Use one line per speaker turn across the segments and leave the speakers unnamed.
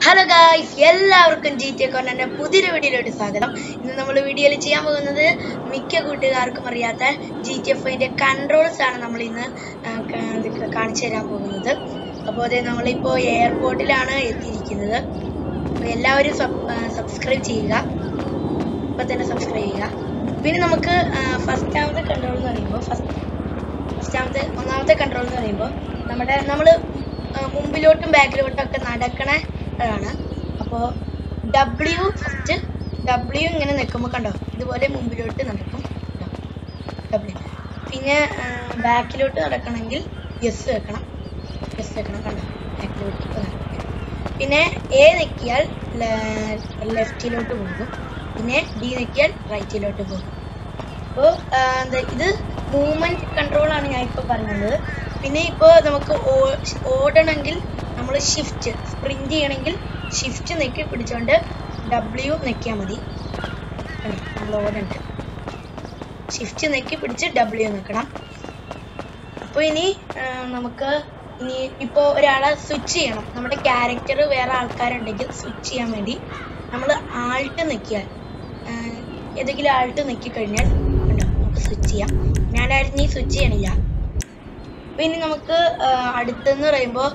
Hello guys എല്ലാവർക്കും G T കോർണറിന്റെ പുതിയൊരു വീഡിയോയിലോട്ട് സ്വാഗതം ഇന്ന് നമ്മൾ വീഡിയോയിൽ ചെയ്യാൻ പോകുന്നത് മിക്ക കൂട്ടുകാർക്കും അറിയാത്ത ജി ടി എഫ് ഐന്റെ കൺട്രോൾസ് ആണ് നമ്മൾ ഇന്ന് ആ, കാ- ഇത് കാണിച്ചു തരാൻ പോകുന്നത് അപ്പോൾ അതെ നമ്മളിപ്പോൾ എയർപോർട്ടിലാണ് എത്തിയിരിക്കുന്നത് അപ്പോൾ എല്ലാവരും സബ്സ്ക്രൈബ് ചെയ്യുക ഇപ്പം തന്നെ സബ്സ്ക്രൈബ് ചെയ്യുക പിന്നെ നമുക്ക് ഫസ്റ്റാമത്തെ കൺട്രോൾ എന്ന് പറയുമ്പോൾ ഫസ്റ്റ് ഫസ്റ്റാമത്തെ ഒന്നാമത്തെ കൺട്രോൾ എന്ന് പറയുമ്പോൾ നമ്മുടെ നമ്മൾ മുമ്പിലോട്ടും ബാക്കിലോട്ടും ഒക്കെ നടക്കണതാണ് അപ്പോൾ ഡബ്ല്യു ഫസ്റ്റ് ഡബ്ല്യു ഇങ്ങനെ നിൽക്കുമ്പോൾ കണ്ടോ ഇതുപോലെ മുമ്പിലോട്ട് നടക്കും ഡബ്ല്യു പിന്നെ ബാക്കിലോട്ട് നടക്കണമെങ്കിൽ എസ് വെക്കണം എസ് വെക്കണം കണ്ടോ ബാക്കിലോട്ട് ഇപ്പോൾ നടക്കും പിന്നെ എ നെക്കിയാൽ ലെഫ്റ്റിലോട്ട് പോകും പിന്നെ ഡി നെക്കിയാൽ റൈറ്റിലോട്ട് പോകും അപ്പോൾ എന്താ ഇത് മൂവ്മെന്റ് കൺട്രോൾ ആണ് ഞാൻ ഇപ്പോൾ പറഞ്ഞത് പിന്നെ ഇപ്പോൾ നമുക്ക് ഓ- ഓടണമെങ്കിൽ നമ്മൾ ഷിഫ്റ്റ് സ്പ്രിന്റ് ചെയ്യണമെങ്കിൽ ഷിഫ്റ്റ് നെക്കി പിടിച്ചുകൊണ്ട് ഡബ്ല്യു നെക്കിയാൽ മതി കണ്ടോ? നമ്മൾ ഓടണ്ട് ഷിഫ്റ്റ് നെക്കി പിടിച്ച് ഡബ്ല്യു നിൽക്കണം അപ്പോൾ ഇനി ആ, നമുക്ക് ഇനി ഇപ്പോൾ ഒരാളെ സ്വിച്ച് ചെയ്യണം നമ്മുടെ ക്യാരക്ടർ വേറെ ആൾക്കാരുണ്ടെങ്കിൽ സ്വിച്ച് ചെയ്യാൻ വേണ്ടി നമ്മൾ ആൾട്ട് നിൽക്കിയാൽ ഏതെങ്കിലും ആൾട്ട് നിൽക്കി കഴിഞ്ഞാൽ ഉണ്ടോ നമുക്ക് സ്വിച്ച് ചെയ്യാം ഞാനായിരുന്നു ഈ സ്വിച്ച് ചെയ്യണില്ല അപ്പോൾ ഇനി നമുക്ക് ആ, അടുത്തെന്ന് പറയുമ്പോൾ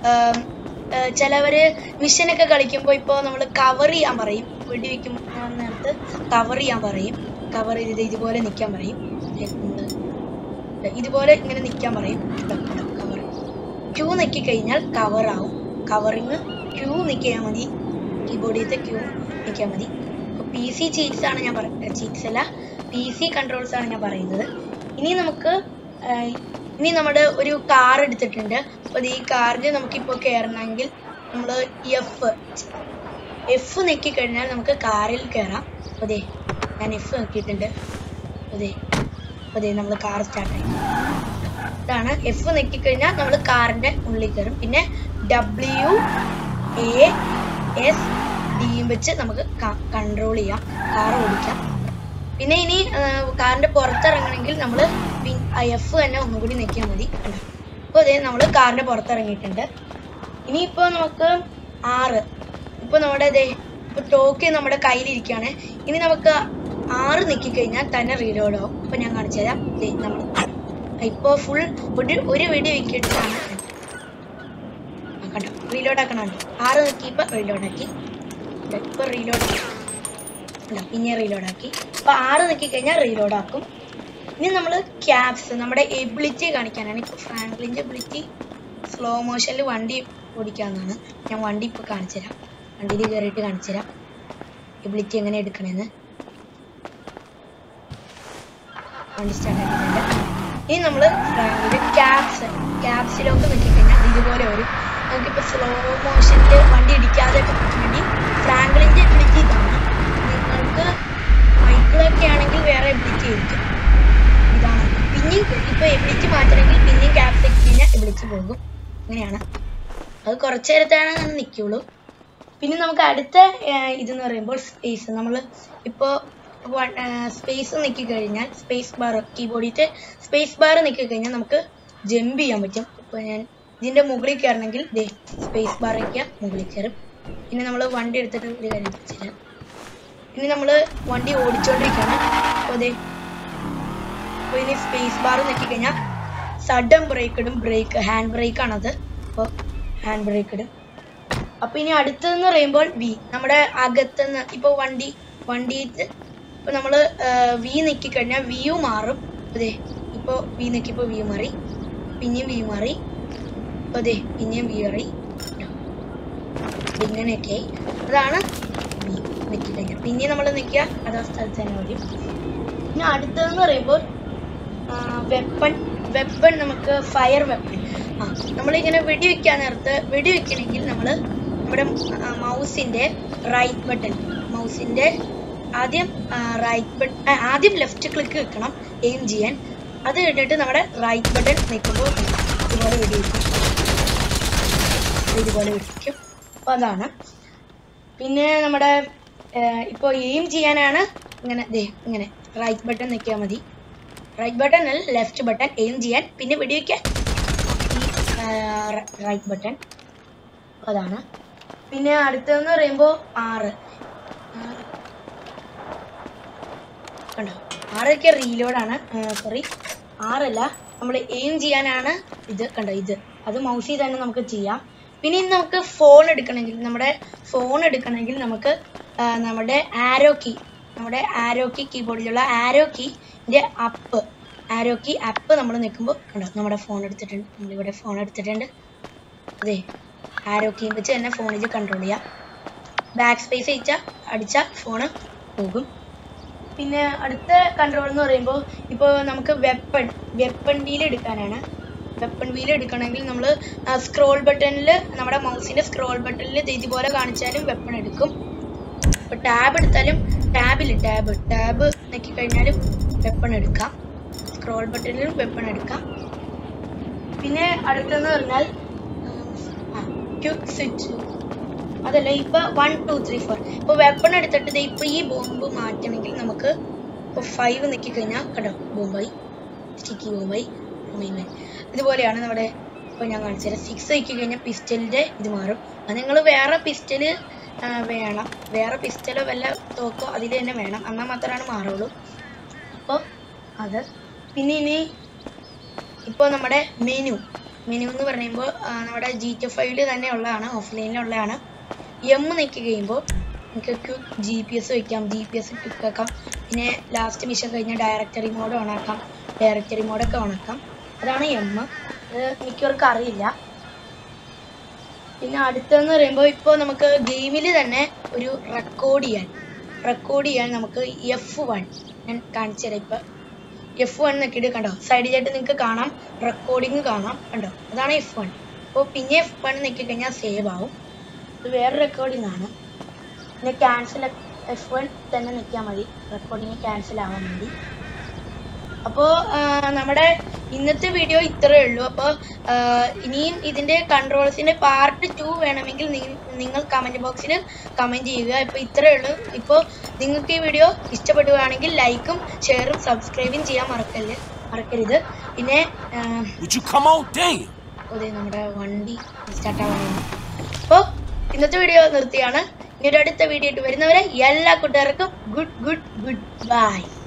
ചിലവർ മിഷനൊക്കെ കളിക്കുമ്പോൾ ഇപ്പോൾ നമ്മൾ കവർ ചെയ്യാൻ പറയും വെടി വെക്കും നേരത്ത് കവർ ചെയ്യാൻ പറയും കവർ ചെയ്ത് ഇതുപോലെ നിൽക്കാൻ പറയും ദേ നമ്മള് ഇതുപോലെ ഇങ്ങനെ നിൽക്കാൻ പറയും കവർ ക്യൂ നിൽക്കി കഴിഞ്ഞാൽ കവർ ആവും കവറിങ് ക്യൂ നിൽക്കിയാൽ മതി കീബോർഡിലത്തെ ക്യൂ നിൽക്കിയാൽ മതി അപ്പോൾ പി സി ചീറ്റ്സ് ആണ് ഞാൻ പറയുന്നത് ചീറ്റ്സ് അല്ല പി സി കൺട്രോൾസ് ആണ് ഞാൻ പറയുന്നത് ഇനി നമുക്ക് ആ, ഇനി നമ്മുടെ ഒരു കാർ എടുത്തിട്ടുണ്ട് അപ്പോൾ ഈ കാറിൽ നമുക്കിപ്പോൾ കയറണമെങ്കിൽ നമ്മൾ എഫ് എഫ് നെക്കി കഴിഞ്ഞാൽ നമുക്ക് കാറിൽ കയറാം അപ്പോൾ ദേ ഞാൻ എഫ് നോക്കിയിട്ടുണ്ട് അതെ അതെ നമ്മൾ കാർ സ്റ്റാർട്ട് ആയി ഇതാണ് എഫ് നെക്കി കഴിഞ്ഞാൽ നമ്മൾ കാറിന്റെ ഉള്ളിൽ കയറും പിന്നെ ഡബ്ല്യു എ എസ് ഡിയും വെച്ച് നമുക്ക് കൺട്രോൾ ചെയ്യാം കാർ ഓടിക്കാം പിന്നെ ഇനി ആ, കാറിന്റെ പുറത്തിറങ്ങണമെങ്കിൽ നമ്മൾ എഫ് തന്നെ ഒന്നും കൂടി നെക്കിയാൽ മതി അപ്പോൾ അതേ നമ്മൾ കാറിന്റെ പുറത്തിറങ്ങിയിട്ടുണ്ട് ഇനിയിപ്പോൾ നമുക്ക് ആറ് ഇപ്പോൾ നമ്മുടെ ഇതേ ഇപ്പോൾ ടോക്ക് നമ്മുടെ കയ്യിലിരിക്കുകയാണ് ഇനി നമുക്ക് ആറ് നിൽക്കി കഴിഞ്ഞാൽ തന്നെ റീലോഡ് ആവും അപ്പോൾ ഞാൻ കാണിച്ചു തരാം ദേ നമ്മൾ ഇപ്പോൾ ഫുൾ ഒരു ഒരു വെടി വെക്കിയിട്ടാണ് ആ, കണ്ടോ റീലോഡ് ആക്കണുണ്ട് ആറ് നിൽക്കിയപ്പോൾ റീലോഡ് ആക്കി ഇപ്പോൾ റീലോഡ് അല്ല പിന്നെ റീലോഡ് ആക്കി അപ്പോൾ ആറ് നിൽക്കി കഴിഞ്ഞാൽ റീലോഡ് ആക്കും ഇനി നമ്മൾ ക്യാപ്സ് നമ്മുടെ എബിലിറ്റി കാണിക്കാനാണ് ഇപ്പോൾ ഫ്രാങ്ക്ലിൻ്റെ എബിലിറ്റി സ്ലോ മോഷനിൽ വണ്ടി ഓടിക്കാവുന്നതാണ് ഞാൻ വണ്ടി ഇപ്പോൾ കാണിച്ചു തരാം വണ്ടിയിൽ കയറിയിട്ട് കാണിച്ചു തരാം എബിലിറ്റി എങ്ങനെ എടുക്കണമെന്ന് വണ്ടി സ്റ്റാർട്ട് ആക്കിയിട്ടുണ്ട് ഇനി നമ്മൾ ഫ്രാങ്കിൻ്റെ ക്യാപ്സ് ക്യാപ്സിലൊക്കെ നോക്കിക്കഴിഞ്ഞാൽ ഇതുപോലെ വരും നമുക്കിപ്പോൾ സ്ലോ മോഷനിൽ വണ്ടി ഇടിക്കാതെ ഒക്കെ പറ്റാൻ വേണ്ടി ഫ്രാങ്ക്ലിൻ്റെ എബിലിറ്റി ഇതാണ് നിങ്ങൾക്ക് മൈക്കിളൊക്കെ ആണെങ്കിൽ വേറെ എബിലിറ്റി ആയിരിക്കും ഇതാണ് പിന്നെയും ഇപ്പോൾ എബിലിറ്റി മാറ്റണമെങ്കിൽ പിന്നെയും ക്യാപ്സ് ഒക്കെ കഴിഞ്ഞാൽ എബിലിറ്റി പോകും അങ്ങനെയാണ് അത് കുറച്ച് നേരത്താണ് അങ്ങനെ നിൽക്കുള്ളൂ പിന്നെ നമുക്ക് അടുത്ത ഏർ, ഇതെന്ന് പറയുമ്പോൾ സ്പേസ് നമ്മൾ ഇപ്പോൾ സ്പേസ് നിൽക്കി കഴിഞ്ഞാൽ സ്പേസ് ബാർ കീബോർഡിത്തെ സ്പേസ് ബാർ നിൽക്കി കഴിഞ്ഞാൽ നമുക്ക് ജമ്പ് ചെയ്യാൻ പറ്റും ഇപ്പോൾ ഞാൻ ഇതിൻ്റെ മുകളിൽ കയറണമെങ്കിൽ ദേ സ്പേസ് ബാർ വയ്ക്കുക മുകളിൽ കയറും പിന്നെ നമ്മൾ വണ്ടി എടുത്തിട്ട് ഒരു കാര്യം വെച്ചിട്ട് ഇനി നമ്മൾ വണ്ടി ഓടിച്ചുകൊണ്ടിരിക്കുകയാണ് അപ്പോൾ അതെ അപ്പോൾ ഇനി സ്പേസ് ബാർ നിൽക്കി കഴിഞ്ഞാൽ സഡൻ ബ്രേക്ക് ഇടും ബ്രേക്ക് ഹാൻഡ് ബ്രേക്ക് ആണത് അപ്പോൾ ഹാൻഡ് ബ്രേക്ക് ഇടും അപ്പൊ ഇനി അടുത്തതെന്ന് പറയുമ്പോൾ വി നമ്മുടെ അകത്തുനിന്ന് ഇപ്പൊ വണ്ടി വണ്ടി ഇപ്പൊ നമ്മള് വി നിക്കി കഴിഞ്ഞാൽ വ്യൂ മാറും അതെ ഇപ്പൊ വി നിക്കിപ്പോ വ്യൂ മാറി പിന്നെയും വ്യൂ മാറി അപ്പൊ അതെ പിന്നെയും വ്യൂ മാറി ഇങ്ങനെയൊക്കെ ആയി അതാണ് വി നിക്കി കഴിഞ്ഞാൽ പിന്നെ നമ്മൾ നിൽക്കുക അതാ സ്ഥലത്ത് തന്നെ വരും പിന്നെ അടുത്തതെന്ന് പറയുമ്പോൾ വെപ്പൺ വെപ്പൺ നമുക്ക് ഫയർ വെപ്പൺ ആ നമ്മളിങ്ങനെ വെടിവെക്കാൻ നേരത്ത് വെടിവെക്കണമെങ്കിൽ നമ്മൾ നമ്മുടെ മൗസിന്റെ റൈറ്റ് ബട്ടൺ മൗസിന്റെ ആദ്യം റൈറ്റ് ബട്ടൺ ആദ്യം ലെഫ്റ്റ് ക്ലിക്ക് വെക്കണം എയിം ചെയ്യാൻ അത് കഴിഞ്ഞിട്ട് നമ്മുടെ റൈറ്റ് ബട്ടൺ നിൽക്കുമ്പോൾ ഇതുപോലെ വെടിവെക്കും ഇതുപോലെ വെടിവെക്കും അപ്പോൾ അതാണ് പിന്നെ നമ്മുടെ ഇപ്പോൾ എയിം ചെയ്യാനാണ് ഇങ്ങനെ ദേ ഇങ്ങനെ റൈറ്റ് ബട്ടൺ നിൽക്കിയാൽ മതി റൈറ്റ് ബട്ടൺ അല്ല ലെഫ്റ്റ് ബട്ടൺ എയിം ചെയ്യാൻ പിന്നെ വെടിവെക്കാൻ ഈ റൈറ്റ് ബട്ടൺ അതാണ് പിന്നെ അടുത്തതെന്ന് പറയുമ്പോൾ ആറ് ആറ്. കണ്ടോ ആറൊക്കെ റീലോഡാണ് സോറി ആറല്ല നമ്മൾ എയിം ചെയ്യാനാണ് ഇത് കണ്ടോ ഇത് അത് മൗസിൽ തന്നെ നമുക്ക് ചെയ്യാം പിന്നെ ഇനി നമുക്ക് ഫോൺ എടുക്കണമെങ്കിൽ നമ്മുടെ ഫോൺ എടുക്കണമെങ്കിൽ നമുക്ക് ആ, നമ്മുടെ ആരോ കീ നമ്മുടെ ആരോ കീ കീബോർഡിലുള്ള ആരോ കീൻ്റെ അപ്പ് ആരോ കീ അപ്പ് നമ്മൾ നിൽക്കുമ്പോൾ കണ്ടോ നമ്മുടെ ഫോൺ എടുത്തിട്ടുണ്ട് നമ്മളിവിടെ ഫോൺ എടുത്തിട്ടുണ്ട് അതെ ആരോ കീ വെച്ച് തന്നെ ഫോണിൽ കൺട്രോൾ ചെയ്യാം ബാക്ക് സ്പേസ് അടിച്ചാൽ അടിച്ചാൽ ഫോണ് പോകും പിന്നെ അടുത്ത കൺട്രോൾ എന്ന് പറയുമ്പോൾ ഇപ്പോൾ നമുക്ക് വെപ്പൺ വെപ്പൺ വീൽ എടുക്കാനാണ് വെപ്പൺ വീൽ എടുക്കണമെങ്കിൽ നമ്മൾ സ്ക്രോൾ ബട്ടണിൽ നമ്മുടെ മൗസിൻ്റെ സ്ക്രോൾ ബട്ടണിൽ ഇതുപോലെ കാണിച്ചാലും വെപ്പൺ എടുക്കും ഇപ്പോൾ ടാബ് എടുത്താലും ടാബിൽ ടാബ് ടാബ് നോക്കി കഴിഞ്ഞാലും വെപ്പൺ എടുക്കാം സ്ക്രോൾ ബട്ടണിലും വെപ്പൺ എടുക്കാം പിന്നെ അടുത്തെന്ന് പറഞ്ഞാൽ ക്യുക്ക് സ്വിച്ച് അതല്ല ഇപ്പൊ വൺ ടു ത്രീ ഫോർ ഇപ്പൊ വെപ്പൺ എടുത്തിട്ട് ദേ ഇപ്പൊ ഈ ബോംബ് മാറ്റണമെങ്കിൽ നമുക്ക് ഇപ്പൊ ഫൈവ് നിക്കി കഴിഞ്ഞാൽ കണ്ടോ ബോംബായി സ്റ്റിക്കി ബോംബായി ബോംബായി ഇതുപോലെയാണ് നമ്മുടെ ഇപ്പൊ ഞാൻ കാണിച്ചുതരാം സിക്സ് ആക്കി കഴിഞ്ഞാൽ പിസ്റ്റലിന്റെ ഇത് മാറും അത് നിങ്ങൾ വേറെ പിസ്റ്റല് വേണം വേറെ പിസ്റ്റലോ വല്ല തോക്കോ അതിൽ തന്നെ വേണം എന്നാൽ മാത്രമാണ് മാറുള്ളൂ അപ്പോൾ അത് പിന്നെ ഇനി ഇപ്പോൾ നമ്മുടെ മെനു മെനു എന്ന് പറയുമ്പോൾ ആ, നമ്മുടെ ജി ടി ഫൈവിൽ തന്നെ ഉള്ളതാണ് ഓഫ്ലൈനിലുള്ളതാണ് എം നിൽക്കി കഴിയുമ്പോൾ നമുക്ക് ക്വിക്ക് ജി പി എസ് വയ്ക്കാം ജി പി എസ് ക്വിക്ക് ആക്കാം പിന്നെ ലാസ്റ്റ് മിഷൻ കഴിഞ്ഞാൽ ഡയറക്ടറി മോഡ് ഓൺ ആക്കാം ഡയറക്ടറി മോഡൊക്കെ ഓൺ ആക്കാം അതാണ് എം അത് മിക്കവർക്കും അറിയില്ല പിന്നെ അടുത്തെന്ന് പറയുമ്പോൾ ഇപ്പോൾ നമുക്ക് ഗെയിമിൽ തന്നെ ഒരു റെക്കോർഡ് ചെയ്യാൻ റെക്കോർഡ് ചെയ്യാൻ നമുക്ക് എഫ് വൺ ഞാൻ കാണിച്ചു തരാം ഇപ്പം എഫ് വൺ നോക്കിയിട്ട് കണ്ടോ സൈഡിലായിട്ട് നിങ്ങൾക്ക് കാണാം റെക്കോർഡിങ് കാണാം കണ്ടോ അതാണ് എഫ് വൺ അപ്പോൾ പിന്നെ എഫ് വൺ നോക്കി കഴിഞ്ഞാൽ സേവ് ആവും ഇത് വേറെ റെക്കോർഡിംഗ് ആണ് പിന്നെ ക്യാൻസൽ എഫ് വൺ തന്നെ നിൽക്കാൻ മതി റെക്കോർഡിങ് ക്യാൻസൽ ആവാൻ വേണ്ടി അപ്പോൾ നമ്മുടെ ഇന്നത്തെ വീഡിയോ ഇത്രയേ ഉള്ളൂ അപ്പോൾ ഇനിയും ഇതിൻ്റെ കൺട്രോൾസിൻ്റെ പാർട്ട് ടു വേണമെങ്കിൽ നി- നിങ്ങൾ കമൻറ്റ് ബോക്സിൽ കമൻറ്റ് ചെയ്യുക ഇപ്പോൾ ഇത്രയേ ഉള്ളൂ ഇപ്പോൾ നിങ്ങൾക്ക് ഈ വീഡിയോ ഇഷ്ടപ്പെടുകയാണെങ്കിൽ ലൈക്കും ഷെയറും സബ്സ്ക്രൈബും ചെയ്യാൻ മറക്കല്ല് മറക്കരുത് പിന്നെ ആ,
Would you come on? Damn.
അതെ നമ്മുടെ വണ്ടി സ്റ്റാർട്ട് ആവാനാണ് അപ്പോൾ ഇന്നത്തെ വീഡിയോ നിർത്തിയാണ് ഇനി ഒരു അടുത്ത വീഡിയോ ആയിട്ട് വരുന്നവരെ എല്ലാ കൂട്ടുകാർക്കും ഗുഡ് ഗുഡ് ഗുഡ് ബൈ